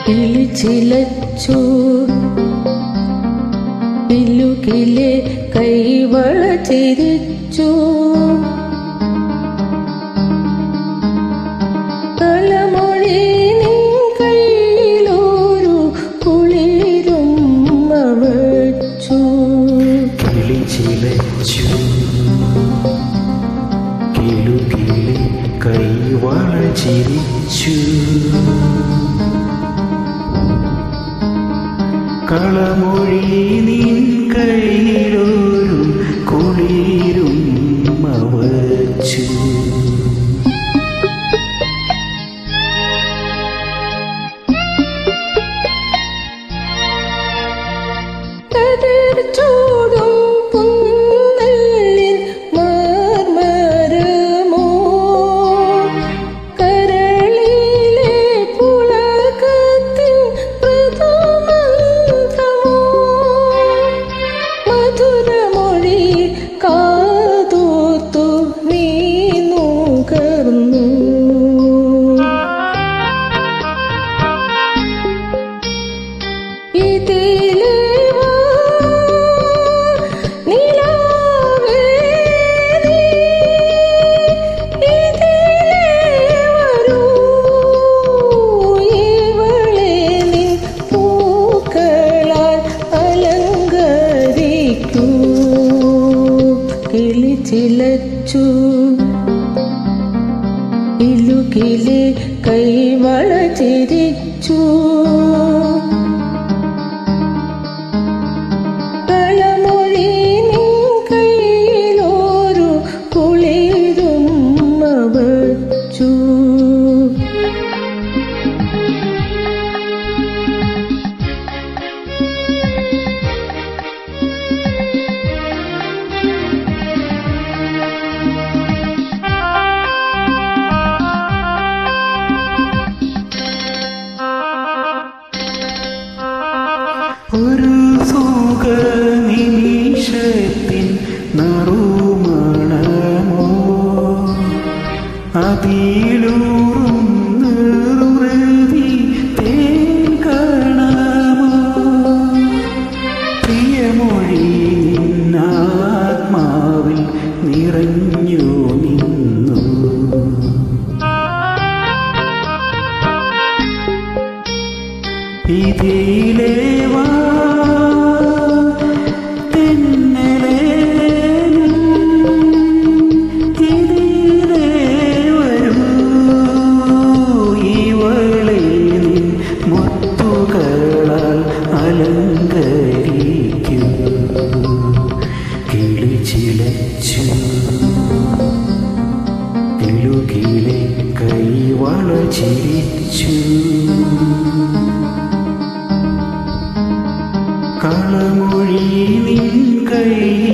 കിളിച്ചിലച്ചു പില്ലുകിലെ കൈവള ചിരിച്ചു കളമൊഴി നിൻ കയ്യിലൊരു കുളിരും വച്ചു കിളിച്ചിലച്ചു കിളുകിളി കൈവള ചിരിച്ചു കളമൊഴി നിൻ കയ്യിലൊരു കുളിരും വച്ചു കതിർ ചൂടും പുന്നല്ലിൻ മാർമരമോ കരളിലെ പുളകത്തിൻ മൃദുമന്ത്രമോ മധുരമൊഴി കാതോർത്തു നീ നുകർന്നു ഇതിലേ വാ, നിലാവേ നീ. ഇതിലേ വരൂ, ഇവളെ നിൻ പൂക്കളാൽ അലങ്കരിക്കൂ. കിളിച്ചിലച്ചു ഇലുകിലെ കൈവള ചിരിച്ചു കളമൊഴി നിൻ കയ്യിലൊരു കുളിരും വച്ചു ഒരു സുഖ നിമിഷത്തിൻ നറുമണമോ അതിലൂറും നിർവൃതി തേൻ കാണാമോ പ്രിയമൊഴി നിന്നാത്മാവിൽ നിറഞ്ഞു നിന്നു ഇതിലേ വാ തെന്നലേ ഇതിലേ വരൂ ഇവളെ നിൻ മുത്തുകളാൽ അലങ്കരിക്കൂ കിളിച്ചിലച്ചു കിളുകിലെ കൈവള ചിരിച്ചു കളമൊഴി നിൻ കൈ